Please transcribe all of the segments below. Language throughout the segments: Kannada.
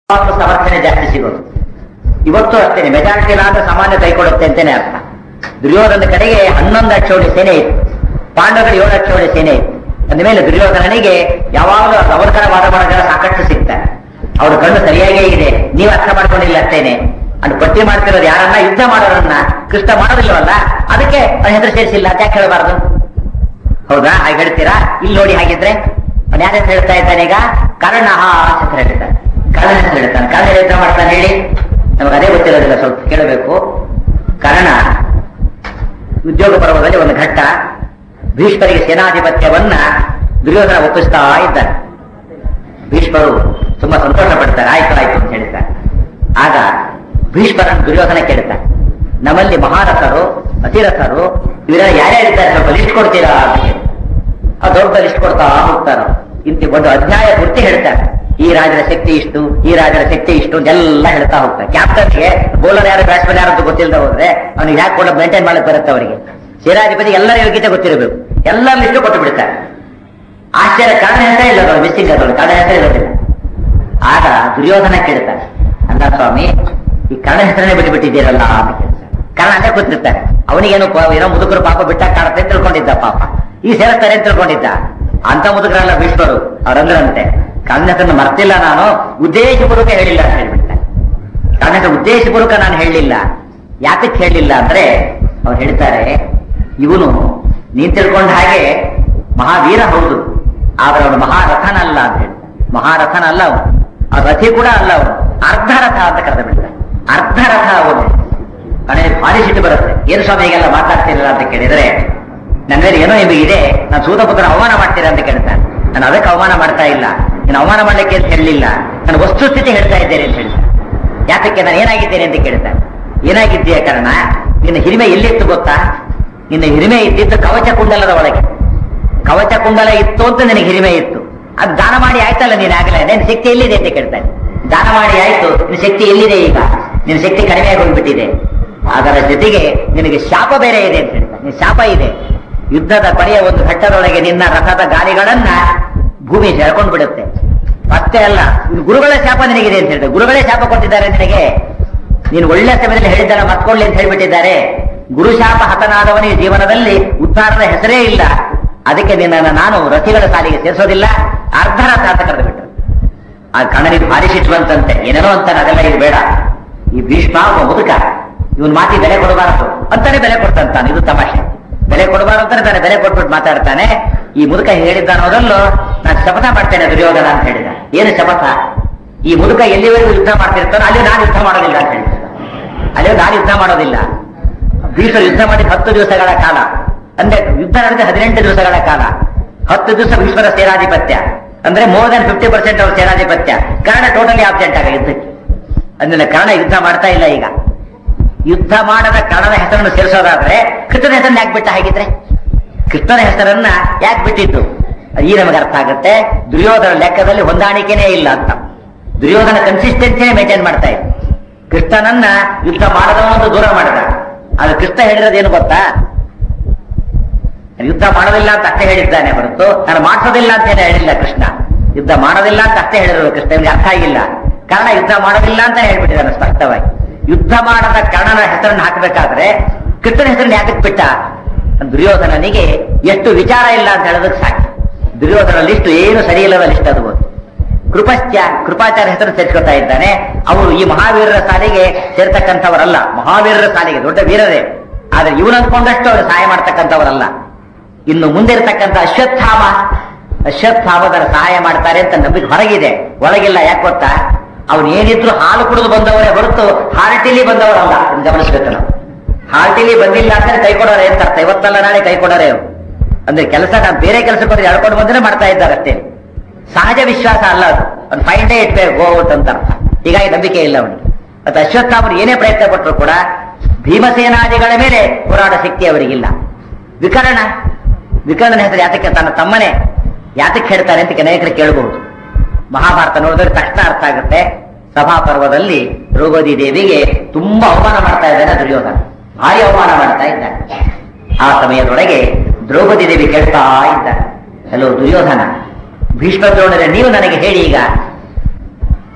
ಯಾವಾಗಲೂ ಸಮರ್ಥನೆ ಜಾಸ್ತಿ ಸಿಗೋದು ಇವತ್ತು ಅಷ್ಟೇನೆ ಮೆಜಾರಿಟಿ ಆದ್ರೆ ಸಾಮಾನ್ಯ ಕೈ ಕೊಡುತ್ತೆ ಅಂತಾನೆ ಅರ್ಥ ದುರ್ಯೋಧನ ಕಡೆಗೆ ಹನ್ನೊಂದು ಅಕ್ಷೋಣಿ ಸೇನೆ ಇತ್ತು ಪಾಂಡವರಿಗೆ ಏಳು ಅಕ್ಷೋಣಿ ಸೇನೆ ಇತ್ತು ಅಂದಮೇಲೆ ದುರ್ಯೋಧನನಿಗೆ ಯಾವಾಗಲೂ ಅವರ ಕಡೆ ವಾದ ಮಾಡೋ ಜನ ಸಾಕಷ್ಟು ಸಿಗ್ತಾರೆ ಅವ್ರ ಕಣ್ಣು ಸರಿಯಾಗೇ ಇದೆ ನೀವು ಅರ್ಥ ಮಾಡ್ಕೊಂಡಿಲ್ಲ ಅಷ್ಟೇನೆ ಅದು ಪಟ್ಟಿ ಮಾಡ್ತಿರೋದು ಯಾರನ್ನ ಯುದ್ಧ ಮಾಡೋರನ್ನ ಕೃಷ್ಣ ಮಾಡೋದಿಲ್ಲವಲ್ಲ ಅದಕ್ಕೆ ಅವನ ಹೆಸರು ಸೇರಿಸಿಲ್ಲ ಅಂತ ಯಾಕೆ ಹೇಳಬಾರದು ಹೌದಾ ಹಾಗೆ ಹೇಳ್ತೀರಾ ಇಲ್ಲಿ ನೋಡಿ ಹಾಗಿದ್ರೆ ಅವನು ಯಾರ ಹೆಸರು ಹೇಳ್ತಾ ಇದ್ದಾನೆ ಈಗ ಕರ್ಣ ಅಂತ ಹೆಸರು ಹೇಳ್ತಾನೆ ಕರ್ಣ ಹೆಸರು ಹೇಳ್ತಾನೆ ಕರ್ಣ ಯುದ್ಧ ಮಾಡ್ತಾನೆ ಹೇಳಿ ನಮಗೆ ಅದೇ ಗೊತ್ತಿರೋದಿಲ್ಲ ಸ್ವಲ್ಪ ಕೇಳಬೇಕು ಕರ್ಣ ಉದ್ಯೋಗ ಪರ್ವದಲ್ಲಿ ಒಂದು ಘಟ್ಟ ಭೀಷ್ಮರಿಗೆ ಸೇನಾಧಿಪತ್ಯವನ್ನ ದುರ್ಯೋಧನ ಒಪ್ಪಿಸ್ತಾ ಇದ್ದಾನೆ ಭೀಷ್ಮರು ತುಂಬಾ ಸಂತೋಷ ಪಡ್ತಾರೆ ಆಯ್ತು ಆಯ್ತು ಅಂತ ಹೇಳ್ತಾರೆ ಆಗ ಭೀಷ್ಮರ ದುರ್ಯೋಧನ ಕೇಳ್ತಾರೆ ನಮ್ಮಲ್ಲಿ ಮಹಾರಥರು ಅತಿರಥರು ಇವರೆಲ್ಲ ಯಾರ್ಯಾರಿದ್ದಾರೆ ಸ್ವಲ್ಪ ಲಿಸ್ಟ್ ಕೊಡ್ತೀರಾ ಅಂತ ಹೇಳಿ ಆ ದೊಡ್ಡ ಲಿಸ್ಟ್ ಕೊಡ್ತಾ ಹೋಗ್ತಾರ ಇಂತ ಒಂದು ಅಧ್ಯಾಯ ಪೂರ್ತಿ ಹೇಳ್ತಾರೆ ಈ ರಾಜರ ಶಕ್ತಿ ಇಷ್ಟು ಈ ರಾಜರ ಶಕ್ತಿ ಇಷ್ಟು ಎಲ್ಲ ಹೇಳ್ತಾ ಹೋಗ್ತಾರೆ ಕ್ಯಾಪ್ಟನ್ಗೆ ಬೌಲರ್ ಯಾರು ಬ್ಯಾಟ್ಸ್ಮನ್ ಯಾರು ಅಂತ ಗೊತ್ತಿಲ್ಲದೆ ಹೋದ್ರೆ ಅವ್ನಿಗೆ ಯಾಕೆ ಕೂಡ ಮೇಂಟೈನ್ ಮಾಡಕ್ ಬರುತ್ತೆ ಅವರಿಗೆ ಸೇನಾಧಿಪತಿ ಎಲ್ಲರ ಯೋಗ್ಯತೆ ಗೊತ್ತಿರಬೇಕು ಎಲ್ಲ ಲಿಸ್ಟ್ ಕೊಟ್ಟು ಬಿಡ್ತಾರೆ ಆಶ್ಚರ್ಯ ಕಾರಣ ಅಂತ ಇಲ್ಲ ಅದೊಂದು ಮಿಸ್ಸಿಂಗ್ ಅದೊಂದು ಕಾರಣ ಅಂತ ಇರೋದಿಲ್ಲ ಆಗ ದುರ್ಯೋಧನ ಕೇಳ್ತಾನೆ ಅಲ್ಲ ಸ್ವಾಮಿ ಈ ಕರ್ಣ ಹೆಸರನ್ನೇ ಬಿಟ್ಟು ಬಿಟ್ಟಿದ್ದೀರಲ್ಲ ಅಂತ ಕೇಳ್ತಾನೆ ಕರ್ಣ ಅಂತ ಗೊತ್ತಿರ್ತಾರೆ ಅವನಿಗೇನು ಪ- ಏನೋ ಮುದುಕರು ಪಾಪ ಬಿಟ್ಟ ಕಾಡುತ್ತೆ ಅಂತ ತಿಳ್ಕೊಂಡಿದ್ದ ಪಾಪ ಈ ಸೇರಿಸ್ತಾರೆ ಅಂತ ತಿಳ್ಕೊಂಡಿದ್ದ ಅಂತ ಮುದುಕರಲ್ಲ ಭೀಷ್ಮರು ಅವರಂದ್ರಂತೆ ಕರ್ಣ ಹೆಸರನ್ನು ಮರ್ತಿಲ್ಲ ನಾನು ಉದ್ದೇಶಪೂರ್ವಕ ಹೇಳಿಲ್ಲ ಅಂತ ಹೇಳ್ಬಿಡ್ತಾರೆ ಕರ್ಣ ಹೆಸರು ಉದ್ದೇಶಪೂರ್ವಕ ನಾನು ಹೇಳಲಿಲ್ಲ ಯಾತಕ್ಕೆ ಹೇಳಲಿಲ್ಲ ಅಂದ್ರೆ ಅವ್ರು ಹೇಳ್ತಾರೆ ಇವನು ನೀನ್ ತಿಳ್ಕೊಂಡ ಹಾಗೆ ಮಹಾವೀರ ಹೌದು ಆದ್ರೆ ಅವನು ಮಹಾರಥನಲ್ಲ ಅಂತ ಹೇಳಿ ಮಹಾರಥನಲ್ಲ ಅವನು ಆ ರಥಿ ಕೂಡ ಅಲ್ಲ ಅವನು ಅರ್ಧ ರಥ ಅಂತ ಕರೆದ ಬಿಡ್ತಾರೆ ಅರ್ಧ ರಥ ಅವನು ಕಣೆ ಭಾರಿ ಸಿಟ್ಟು ಬರುತ್ತೆ ಏನು ಸ್ವಾಮಿ ಹೀಗೆಲ್ಲ ಮಾತಾಡ್ತಿರಲ್ಲ ಅಂತ ಕೇಳಿದ್ರೆ ನನ್ನ ಮೇಲೆ ಏನೋ ನಿಮಗೆ ಇದೆ ನಾನು ಸೂತಪುತ್ರ ಅವಮಾನ ಮಾಡ್ತೀರಾ ಅಂತ ಕೇಳ್ತಾನೆ ನಾನು ಅದಕ್ಕೆ ಅವಮಾನ ಮಾಡ್ತಾ ಇಲ್ಲ ನಾನು ಅವಮಾನ ಮಾಡ್ಲಿಕ್ಕೆ ಅಂತ ಹೇಳಲಿಲ್ಲ ನಾನು ವಸ್ತುಸ್ಥಿತಿ ಹೇಳ್ತಾ ಇದ್ದೇನೆ ಅಂತ ಹೇಳ್ತಾನೆ ಯಾತಕ್ಕೆ ನಾನು ಏನಾಗಿದ್ದೇನೆ ಅಂತ ಕೇಳ್ತಾನೆ ಏನಾಗಿದ್ದೀಯ ಕಾರಣ ನಿನ್ನ ಹಿರಿಮೆ ಎಲ್ಲಿತ್ತು ಗೊತ್ತಾ ನಿನ್ನ ಹಿರಿಮೆ ಇದ್ದಿದ್ದು ಕವಚ ಕುಂಡಲದ ಒಳಗೆ ಕವಚ ಕುಂಡಲ ಇತ್ತು ಅಂತ ನಿನಗೆ ಹಿರಿಮೆ ಇತ್ತು ಅದು ದಾನ ಮಾಡಿ ಆಯ್ತಲ್ಲ ನೀನ್ ಆಗಲೇ ನಿನ್ನ ಶಕ್ತಿ ಎಲ್ಲಿದೆ ಅಂತ ಕೇಳ್ತಾನೆ ದಾನ ಮಾಡಿ ಆಯ್ತು ನಿನ್ನ ಶಕ್ತಿ ಎಲ್ಲಿದೆ ಈಗ ನಿನ್ನ ಶಕ್ತಿ ಕಡಿಮೆಯಾಗಿ ಹೋಗ್ಬಿಟ್ಟಿದೆ ಅದರ ಜೊತೆಗೆ ನಿನಗೆ ಶಾಪ ಬೇರೆ ಇದೆ ಅಂತ ಹೇಳ್ತಾನೆ ನಿನ್ನ ಶಾಪ ಇದೆ ಯುದ್ಧದ ಕೊನೆಯ ಒಂದು ಘಟ್ಟದೊಳಗೆ ನಿನ್ನ ರಥದ ಗಾಲಿಗಳನ್ನ ಭೂಮಿ ಸೆಳ್ಕೊಂಡ್ ಬಿಡುತ್ತೆ ಅಷ್ಟೇ ಅಲ್ಲ ಇದು ಗುರುಗಳ ಶಾಪ ನಿನಗಿದೆ ಅಂತ ಹೇಳ್ತಾರೆ ಗುರುಗಳೇ ಶಾಪ ಕೊಟ್ಟಿದ್ದಾರೆ ನಿನಗೆ ನೀನು ಒಳ್ಳೆ ಸಮಯದಲ್ಲಿ ಹೇಳಿದ್ದನ್ನ ಮತ್ಕೊಳ್ಳಿ ಅಂತ ಹೇಳ್ಬಿಟ್ಟಿದ್ದಾರೆ ಗುರುಶಾಪ ಹತನಾದವನಿಗೆ ಜೀವನದಲ್ಲಿ ಉದ್ಧಾರದ ಹೆಸರೇ ಇಲ್ಲ ಅದಕ್ಕೆ ನಿನ್ನನ್ನು ನಾನು ರಥಿಗಳ ಸಾಲಿಗೆ ಸೇರಿಸೋದಿಲ್ಲ ಅರ್ಧ ರಥ ಅಂತ ಕರೆದು ಬಿಟ್ಟರು ಆ ಕಣ್ಣನಿಗೆ ಭಾರಿ ಸಿಟ್ಟುವಂತಂತೆ ಏನೇನೋ ಅಂತಾನೆ ಅದೆಲ್ಲ ಇದು ಬೇಡ ಈ ಭೀಷ್ಮ ಒಬ್ಬ ಮುದುಕ ಇವನ್ ಮಾತಿ ಬೆಲೆ ಕೊಡಬಾರದು ಅಂತಾನೆ ಬೆಲೆ ಕೊಡ್ತಂತಾನೆ ಇದು ತಮಾಷೆ ಬೆಲೆ ಕೊಡಬಾರದು ಅಂತಾನೆ ತಾನೆ ಬೆಲೆ ಕೊಟ್ಬಿಟ್ಟು ಮಾತಾಡ್ತಾನೆ ಈ ಮುದುಕ ಹೇಳಿದ್ದಾನೋದಲ್ಲೂ ನಾನು ಶಪಥ ಮಾಡ್ತೇನೆ ದುರ್ಯೋಧನ ಅಂತ ಹೇಳಿದ ಏನು ಶಪಥ ಈ ಮುದುಕ ಎಲ್ಲಿವರೆಗೂ ಯುದ್ಧ ಮಾಡ್ತಿರ್ತಾನೋ ಅಲ್ಲಿ ನಾನು ಯುದ್ಧ ಮಾಡೋದಿಲ್ಲ ಅಂತ ಹೇಳ್ತಾರೆ ಅಲ್ಲಿ ನಾನು ಯುದ್ಧ ಮಾಡೋದಿಲ್ಲ ಭೀಷ್ಮರು ಯುದ್ಧ ಮಾಡಿದ ಹತ್ತು ದಿವಸಗಳ ಕಾಲ ಅಂದ್ರೆ ಯುದ್ಧ ನಡೆದ ಹದಿನೆಂಟು ದಿವಸಗಳ ಕಾಲ ಹತ್ತು ದಿವಸ ಭೀಷ್ಮರ ಸೇನಾಧಿಪತ್ಯ ಅಂದ್ರೆ ಮೋರ್ ದನ್ ಫಿಫ್ಟಿ ಪರ್ಸೆಂಟ್ ಅವ್ರ ಸೇನಾಧಿಪತ್ಯ ಕರ್ಣ ಟೋಟಲಿ ಆಬ್ಸೆಂಟ್ ಆಗ ಯುದ್ಧಕ್ಕೆ ಅಂದ್ರೆ ಕರ್ಣ ಯುದ್ಧ ಮಾಡ್ತಾ ಇಲ್ಲ ಈಗ ಯುದ್ಧ ಮಾಡದ ಕರ್ಣನ ಹೆಸರನ್ನು ಸೇರಿಸೋದಾದ್ರೆ ಕೃಷ್ಣನ ಹೆಸರನ್ನ ಯಾಕೆ ಬಿಟ್ಟ ಹಾಗಿದ್ರೆ ಕೃಷ್ಣನ ಹೆಸರನ್ನ ಯಾಕೆ ಬಿಟ್ಟಿದ್ದು ಈ ನಮಗೆ ಅರ್ಥ ಆಗುತ್ತೆ ದುರ್ಯೋಧನ ಲೆಕ್ಕದಲ್ಲಿ ಹೊಂದಾಣಿಕೆನೇ ಇಲ್ಲ ಅಂತ ದುರ್ಯೋಧನ ಕನ್ಸಿಸ್ಟೆನ್ಸಿನೇ ಮೇಂಟೈನ್ ಮಾಡ್ತಾ ಇದ್ದ ಕೃಷ್ಣನನ್ನ ಯುದ್ಧ ಮಾಡದವನೊಂದು ದೂರ ಮಾಡಿದ ಆದ್ರೆ ಕೃಷ್ಣ ಹೇಳಿರೋದೇನು ಗೊತ್ತಾ ಯುದ್ಧ ಮಾಡೋದಿಲ್ಲ ಅಂತ ಅಷ್ಟೇ ಹೇಳಿದ್ದಾನೆ ಹೊರತು ನಾನು ಮಾಡಿಸೋದಿಲ್ಲ ಅಂತ ಏನು ಹೇಳಿಲ್ಲ ಕೃಷ್ಣ ಯುದ್ಧ ಮಾಡೋದಿಲ್ಲ ಅಂತ ಅಷ್ಟೇ ಹೇಳಿದ್ರು ಕೃಷ್ಣ ಇವ್ನಿಗೆ ಅರ್ಥ ಆಗಿಲ್ಲ ಕಾರಣ ಯುದ್ಧ ಮಾಡೋದಿಲ್ಲ ಅಂತ ಹೇಳ್ಬಿಟ್ಟಿದ್ದಾನೆ ಸ್ಪಷ್ಟವಾಗಿ ಯುದ್ಧ ಮಾಡದ ಕರ್ಣನ ಹೆಸರನ್ನು ಹಾಕಬೇಕಾದ್ರೆ ಕೃಷ್ಣನ ಹೆಸರನ್ನು ಯಾಕೆ ಬಿಟ್ಟ ದುರ್ಯೋಧನನಿಗೆ ಎಷ್ಟು ವಿಚಾರ ಇಲ್ಲ ಅಂತ ಹೇಳೋದಕ್ಕೆ ಸಾಕು ದುರ್ಯೋಧನ ಲಿಸ್ಟ್ ಏನು ಸರಿ ಇಲ್ಲದ ಲಿಸ್ಟ್ ಅದು ಕೃಪಶ್ಚ ಕೃಪಾಚಾರ್ಯ ಹೆಸರು ಸೇರ್ಕೊತಾ ಇದ್ದಾನೆ ಅವರು ಈ ಮಹಾವೀರರ ಸಾಲಿಗೆ ಸೇರ್ತಕ್ಕಂಥವರಲ್ಲ ಮಹಾವೀರರ ಸಾಲಿಗೆ ದೊಡ್ಡ ವೀರರೇ ಆದ್ರೆ ಇವನು ಅಂದ್ಕೊಂಡಷ್ಟು ಅವರು ಸಹಾಯ ಮಾಡ್ತಕ್ಕಂಥವರಲ್ಲ ಇನ್ನು ಮುಂದೆ ಇರತಕ್ಕಂಥ ಅಶ್ವತ್ಥಾಮ ಅಶ್ವತ್ಥಾಮದರ ಸಹಾಯ ಮಾಡ್ತಾರೆ ಅಂತ ನಂಬಿಕೆ ಹೊರಗಿದೆ ಒಳಗಿಲ್ಲ ಯಾಕೆ ಗೊತ್ತಾ ಅವನು ಏನಿದ್ರು ಹಾಲು ಕುಡಿದು ಬಂದವರೇ ಹೊರತು ಹಾರ್ಟಿಲಿ ಬಂದವರಲ್ಲ ಇದನ್ನ ಗಮನಿಸ್ಬೇಕು ನಾವು ಹಾರ್ಟಿಲಿ ಬಂದಿಲ್ಲ ಅಂದ್ರೆ ಕೈ ಕೊಡೋರೆ ಅಂತ ಅರ್ಥ ಇವತ್ತಲ್ಲ ನಾಳೆ ಕೈ ಕೊಡೋರೆ ಅವ್ರು. ಅಂದ್ರೆ ಕೆಲಸ ನಾವು ಬೇರೆ ಕೆಲಸಕ್ಕೆ ಹೋದ್ರೆ ಎಳ್ಕೊಂಡು ಬಂದ್ರೆ ಮಾಡ್ತಾ ಇದ್ದಾರೆ ಅಷ್ಟೇ ಸಹಜ ವಿಶ್ವಾಸ ಅಲ್ಲ ಅದು ಒಂದು five day it go out ಅಂತ ಅರ್ಥ ಹೀಗಾಗಿ ನಂಬಿಕೆ ಇಲ್ಲ ಅವನಿಗೆ ಮತ್ತೆ ಅಶ್ವತ್ಥಾಮರು ಏನೇ ಪ್ರಯತ್ನ ಪಟ್ಟರು ಕೂಡ ಭೀಮಸೇನಾದಿಗಳ ಮೇಲೆ ಹೋರಾಡ ಶಕ್ತಿ ಅವರಿಗಿಲ್ಲ ವಿಕರಣ ವಿಕರ್ಣನ ಹೆಸರು ಯಾತಕ್ಕೆ ತನ್ನ ತಮ್ಮನೇ ಯಾತಕ್ಕೆ ಹೇಳ್ತಾರೆ ಅಂತ ಅನೇಕರು ಕೇಳಬಹುದು ಮಹಾಭಾರತ ನೋಡಿದ್ರೆ ತಕ್ಷಣ ಅರ್ಥ ಆಗುತ್ತೆ ಸಭಾ ಪರ್ವದಲ್ಲಿ ದ್ರೌಪದಿ ದೇವಿಗೆ ತುಂಬಾ ಅವಮಾನ ಮಾಡ್ತಾ ಇದ್ದಾನೆ ದುರ್ಯೋಧನ ಭಾರಿ ಅವಮಾನ ಮಾಡ್ತಾ ಇದ್ದಾನೆ ಆ ಸಮಯದೊಳಗೆ ದ್ರೌಪದಿ ದೇವಿ ಕೇಳ್ತಾ ಇದ್ದಾರೆ ಹಲೋ ದುರ್ಯೋಧನ ಭೀಷ್ಮ ದ್ರೋಣರೇ ನೀವು ನನಗೆ ಹೇಳಿ ಈಗ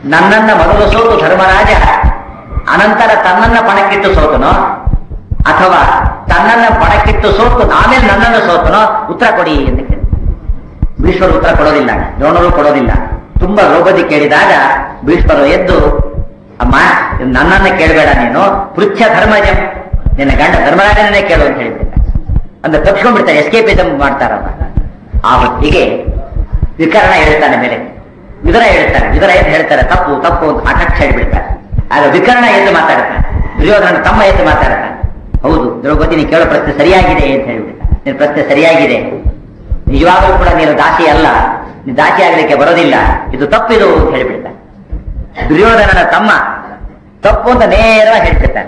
ನನ್ನನ್ನ ಮೊದಲು ಸೋತು ಧರ್ಮರಾಜ ಅನಂತರ ತನ್ನನ್ನ ಪಣಕ್ಕಿಟ್ಟು ಸೋತನೋ ಅಥವಾ ತನ್ನನ್ನ ಪಣಕ್ಕಿಟ್ಟು ಸೋತು ಆಮೇಲೆ ನನ್ನನ್ನು ಸೋತನೋ ಉತ್ತರ ಕೊಡಿ ಎಂದು ಕೇಳಿ ಭೀಷ್ಮರು ಉತ್ತರ ಕೊಡೋದಿಲ್ಲ ದ್ರೋಣರು ಕೊಡೋದಿಲ್ಲ ತುಂಬಾ ರೋಗದಿ ಕೇಳಿದಾಗ ಭೀಷ್ಮರು ಎದ್ದು ಅಮ್ಮ ಇದು ನನ್ನನ್ನ ಕೇಳಬೇಡ ನೀನು ಪೃಚ್ಛ ಧರ್ಮಜ ನಿನ್ನ ಗಂಡ ಧರ್ಮರಾಜನೇ ಕೇಳು ಅಂತ ಹೇಳಿಬಿಟ್ಟ ಅಂದ್ರೆ ತಪ್ಪಿಸ್ಕೊಂಡ್ಬಿಡ್ತಾರೆ ಎಸ್ಕೇಪಿಸಮ್ ಮಾಡ್ತಾರಲ್ಲ ಆ ಹೊತ್ತಿಗೆ ವಿಕರಣ ಹೇಳ್ತಾನೆ ಮೇಲೆ ವಿದರ ಹೇಳ್ತಾನೆ ವಿದರ ಎದ್ದು ಹೇಳ್ತಾರೆ ತಪ್ಪು ತಪ್ಪು ಅಂತ ಹಠಕ್ಕೆ ಹೇಳಿಬಿಡ್ತಾರೆ ಆಗ ವಿಕರಣ ಎದ್ದು ಮಾತಾಡ್ತಾನೆ ದುರ್ಯೋಧನ ತಮ್ಮ ಎದ್ದು ಮಾತಾಡ್ತಾನೆ ಹೌದು ದ್ರೌಪದಿ ನೀನು ಕೇಳೋ ಪ್ರಶ್ನೆ ಸರಿಯಾಗಿದೆ ಅಂತ ಹೇಳ್ಬಿಟ್ಟ ನಿನ್ನ ಪ್ರಶ್ನೆ ಸರಿಯಾಗಿದೆ ನಿಜವಾಗಲೂ ಕೂಡ ನೀನು ದಾಸಿ ಅಲ್ಲ ನೀನು ದಾಸಿ ಆಗ್ಲಿಕ್ಕೆ ಬರೋದಿಲ್ಲ ಇದು ತಪ್ಪಿದು ಅಂತ ಹೇಳಿಬಿಡ್ತಾನೆ ದುರ್ಯೋಧನನ ತಮ್ಮ ತಪ್ಪು ಅಂತ ನೇರವಾಗಿ ಹೇಳ್ತಿರ್ತಾನೆ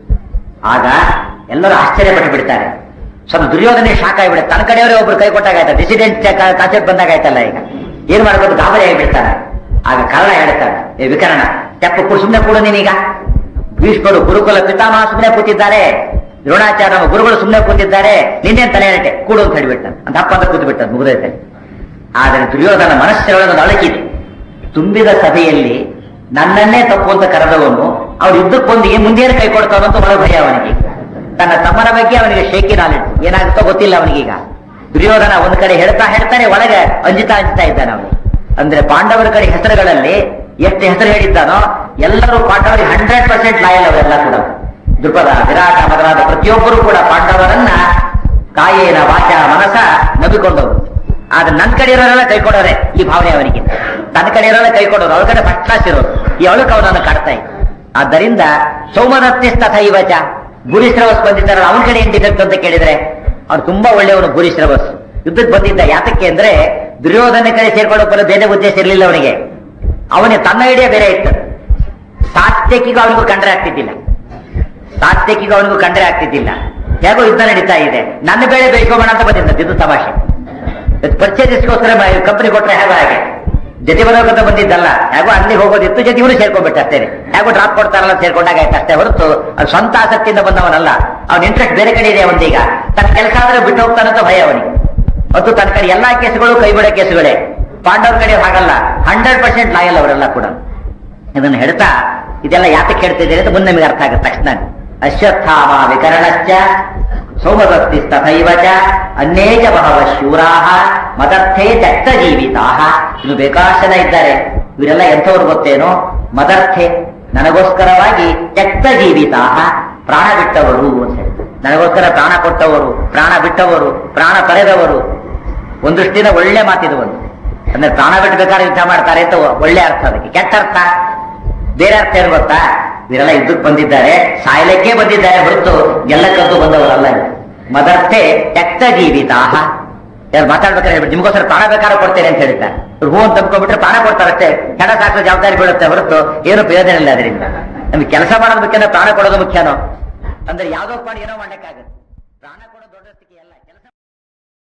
ಆಗ ಎಲ್ಲರೂ ಆಶ್ಚರ್ಯಪಟ್ಟು ಬಿಡ್ತಾರೆ ಸ್ವಲ್ಪ ದುರ್ಯೋಧನೆ ಶಾಕ್ ಆಗಿಬಿಡುತ್ತೆ ತನ್ನ ಕಡೆಯವರೇ ಒಬ್ರು ಕೈ ಕೊಟ್ಟಾಗಾಯ್ತ ಡಿಸಿಡೆಂಟ್ ಕಾನ್ಸೆಪ್ಟ್ ಬಂದಾಗಾಯ್ತಲ್ಲ ಈಗ ಏನ್ ಮಾಡ್ಬೇಕು ಗಾಬರಿ ಆಗಿಬಿಡ್ತಾನೆ ಆಗ ಕಾರಣ ಹೇಳ್ತಾನೆ ಏ ವಿಕರಣ ತೆಪ್ಪ ಕೂಡ ಸುಮ್ಮನೆ ಕೂಡ ನೀನೀಗ ಭೀಷ್ಮರು ಗುರುಕುಲ ಪಿತಾಮಹ ಸುಮ್ಮನೆ ಕೂತಿದ್ದಾರೆ ದ್ರೋಣಾಚಾರ್ಯ ನಮ್ಮ ಗುರುಗಳು ಸುಮ್ಮನೆ ಕೂತಿದ್ದಾರೆ ನಿನ್ನೆ ತಲೆ ಹರಟೆ ಕೂಡು ಅಂತ ಹೇಳಿಬಿಟ್ಟ ಅಂತ ಅಪ್ಪ ಅಂತ ಕೂತು ಬಿಟ್ಟ ಮುಗಿದೈತೆ ಆದರೆ ದುರ್ಯೋಧನ ಮನಸ್ಸಿನೊಳಗೆ ಒಂದು ಅಳಕಿದೆ ತುಂಬಿದ ಸಭೆಯಲ್ಲಿ ನನ್ನನ್ನೇ ತಪ್ಪು ಅಂತ ಕರೆದವನು ಅವ್ರು ಯುದ್ಧಕ್ಕೊಂದಿಗೆ ಮುಂದೇನು ಕೈ ಕೊಡ್ತಾವಂತ ಒಳ ಭಯ ಅವನಿಗೆ ತನ್ನ ತಮ್ಮನ ಬಗ್ಗೆ ಅವನಿಗೆ ಶೇಕಿ ನಾಲೆಡ್ಜ್ ಏನಾಗುತ್ತೋ ಗೊತ್ತಿಲ್ಲ ಅವನಿಗೀಗ ದುರ್ಯೋಧನ ಒಂದ್ ಕಡೆ ಹೇಳ್ತಾ ಹೇಳ್ತಾನೆ ಒಳಗೆ ಅಂಜಿತಾ ಅಂಜಿತಾ ಇದ್ದಾನೆ ಅವನಿಗೆ ಅಂದ್ರೆ ಪಾಂಡವರ ಕಡೆ ಹೆಸರುಗಳಲ್ಲಿ ಎಷ್ಟು ಹೆಸರು ಹೇಳಿದ್ದಾನೋ ಎಲ್ಲರೂ ಪಾಂಡವರಿಗೆ ಹಂಡ್ರೆಡ್ ಪರ್ಸೆಂಟ್ ಲಾಯಲ್ ಅವರೆಲ್ಲ ಕೂಡ ದೃಪದ ವಿರಾಟ ಮೊದಲಾದ ಪ್ರತಿಯೊಬ್ಬರು ಕೂಡ ಪಾಂಡವರನ್ನ ಕಾಯೇನ ವಾಚ ಮನಸ ನಂಬಿಕೊಂಡವರು ಆದ್ರೆ ನನ್ನ ಕಡೆ ಇರೋರೆಲ್ಲ ಕೈ ಕೊಡೋರೆ ಈ ಭಾವನೆ ಅವನಿಗೆ ತನ್ನ ಕಡೆ ಇರೋಲ್ಲ ಕೈ ಕೊಡೋರು ಅವ್ರ ಕಡೆ ಫಸ್ಟ್ ಕ್ಲಾಸ್ ಇರೋರು ಈ ಅವಳಕ್ಕೆ ಅವನನ್ನು ಕಾಡ್ತಾ ಇದ್ದ ಆದ್ದರಿಂದ ಸೋಮದತ್ತಿಸ್ ತಥ ಇವಚ ಭೂರಿಶ್ರವಸ್ ಬಂದಿದ್ದಾರಲ್ಲ ಅವನ ಕಡೆ ಏನ್ ಡಿಫೆಕ್ಟ್ ಅಂತ ಕೇಳಿದ್ರೆ ಅವ್ನು ತುಂಬಾ ಒಳ್ಳೆಯವನು ಭೂರಿಶ್ರವಸ್ ಯುದ್ಧಕ್ಕೆ ಬಂದಿದ್ದ ಯಾತಕ್ಕೆ ಅಂದ್ರೆ ದುರ್ಯೋಧನ ಕಡೆ ಸೇರ್ಕೊಳ್ಳೋ ಬರೋ ಬೇರೆ ಉದ್ದೇಶ ಇರಲಿಲ್ಲ ಅವನಿಗೆ ಅವನಿಗೆ ತನ್ನ ಐಡಿಯಾ ಬೇರೆ ಇತ್ತು ಸಾತ್ಯಕಿಗೂ ಅವನಿಗೂ ಕಂಡ್ರೆ ಆಗ್ತಿದ್ದಿಲ್ಲ ಸಾತ್ಯಕಿಗೂ ಅವನಿಗೂ ಕಂಡ್ರೆ ಆಗ್ತಿದ್ದಿಲ್ಲ ಹೇಗೋ ಯುದ್ಧ ನಡೀತಾ ಇದೆ ನನ್ನ ಬೇಳೆ ಬೇಯಿಸ್ಕೋಬೇಡ ಅಂತ ಬಂದಿದ್ದ ಇದು ತಮಾಷೆ ಪರ್ಚೇಸ್ಗೋಸ್ಕರ ಕಂಪನಿ ಕೊಟ್ರೆ ಹೇಗೋ ಹಾಗೆ ಜೊತೆ ಬರೋಕಂತ ಬಂದಿದ್ದಲ್ಲ ಹೇಗೋ ಅಲ್ಲಿ ಹೋಗೋದಿತ್ತು ಜೊತೆ ಇವನು ಸೇರ್ಕೊಂಡ್ಬಿಟ್ಟ ಅಷ್ಟೇ ಹೇಗೋ ಡ್ರಾಪ್ ಕೊಡ್ತಾರಲ್ಲ ಸೇರ್ಕೊಂಡಾಗ ಆಯ್ತು ಅಷ್ಟೇ ಹೊರತು ಅದು ಸ್ವಂತ ಆಸಕ್ತಿಯಿಂದ ಬಂದವನಲ್ಲ ಅವನ ಇಂಟ್ರೆಸ್ಟ್ ಬೇರೆ ಕಡೆ ಇದೆ ಅವನಿಗೆ ತನ್ನ ಕೆಲಸ ಆದ್ರೆ ಬಿಟ್ಟು ಹೋಗ್ತಾನಂತ ಭಯ ಅವನಿಗೆ ಮತ್ತು ತನ್ನ ಕಡೆ ಎಲ್ಲಾ ಕೇಸುಗಳು ಕೈ ಬಿಡೋ ಕೇಸುಗಳೇ ಪಾಂಡವರ ಕಡೆ ಹಾಗಲ್ಲ ಹಂಡ್ರೆಡ್ ಪರ್ಸೆಂಟ್ ಲಾಯಲ್ ಅವರೆಲ್ಲ ಕೂಡ ಇದನ್ನು ಹೇಳ್ತಾ ಇದೆಲ್ಲ ಯಾತಕ್ಕೆ ಹೇಳ್ತಿದ್ದೇನೆ ಅಂತ ಮುಂದೆ ನಿಮಗೆ ಅರ್ಥ ಆಗುತ್ತೆ ತಕ್ಷಣ ಅಶ್ವತ್ಥಾಮ ವಿಕರಣಶ್ಚ ಸೌಮಭಕ್ತಿ ತಥೈವ ಚ ಅನೇಕ ಬಹವ ಶೂರಾಹ ಮದರ್ಥೇ ತ್ಯಕ್ತ ಜೀವಿತಾಹ ಇನ್ನು ಬೇಕಾಷ್ಟು ಜನ ಇದ್ದಾರೆ ಇವರೆಲ್ಲ ಎಂಥವ್ರು ಗೊತ್ತೇನೋ ಮದರ್ಥೆ ನನಗೋಸ್ಕರವಾಗಿ ತ್ಯಕ್ತ ಜೀವಿತಾಹ ಪ್ರಾಣ ಬಿಟ್ಟವರು ಅಂತ ಹೇಳಿ ನನಗೋಸ್ಕರ ಪ್ರಾಣ ಕೊಟ್ಟವರು ಪ್ರಾಣ ಬಿಟ್ಟವರು ಪ್ರಾಣ ತೊರೆದವರು ಒಂದಷ್ಟಿನ ಒಳ್ಳೆ ಮಾತಿದು ಒಂದು ಅಂದ್ರೆ ಪ್ರಾಣ ಬಿಟ್ಟಬೇಕಾದ್ರೆ ಯುದ್ಧ ಮಾಡ್ತಾರೆ ಅಂತ ಒಳ್ಳೆ ಅರ್ಥ ಅದಕ್ಕೆ ಕೆಟ್ಟ ಅರ್ಥ ಬೇರೆ ಅರ್ಥ ಏನು ಗೊತ್ತಾ ಇವರೆಲ್ಲ ಯುದ್ಧಕ್ಕೆ ಬಂದಿದ್ದಾರೆ ಸಾಯಲಿಕ್ಕೆ ಬಂದಿದ್ದಾರೆ ಹೊರತು ಗೆಲ್ಲಕ್ಕಂತೂ ಬಂದವರಲ್ಲ ಇವ್ರು. ಮದರ್ಥೆ ತ್ಯಕ್ತ ಜೀವಿತಾಹ ಯಾರು ಮಾತಾಡ್ಬೇಕಾದ್ರೆ ಹೇಳ್ಬಿಟ್ಟು ನಿಮಗೋಸ್ಕರ ಪ್ರಾಣ ಬೇಕಾದ್ರೆ ಕೊಡ್ತೇನೆ ಅಂತ ಹೇಳ್ತಾರೆ ಇವ್ರು ಹೂ ಅಂತ ತಂದ್ಕೊಂಡ್ಬಿಟ್ರೆ ಪ್ರಾಣ ಕೊಡ್ತಾರಷ್ಟೇ ಹೆಣ ಸಾಕೋ ಜವಾಬ್ದಾರಿ ಬೀಳುತ್ತೆ ಹೊರತು ಏನು ಪ್ರಯೋಜನ ಇಲ್ಲ ಅದರಿಂದ ನಮ್ಗೆ ಕೆಲಸ ಮಾಡೋದು ಮುಖ್ಯನೋ ಪ್ರಾಣ ಕೊಡೋದು ಮುಖ್ಯನೋ ಅಂದ್ರೆ ಯಾವ್ದೋ ಮಾಡಿ ಏನೋ ಮಾಡಕ್ಕಾಗುತ್ತೆ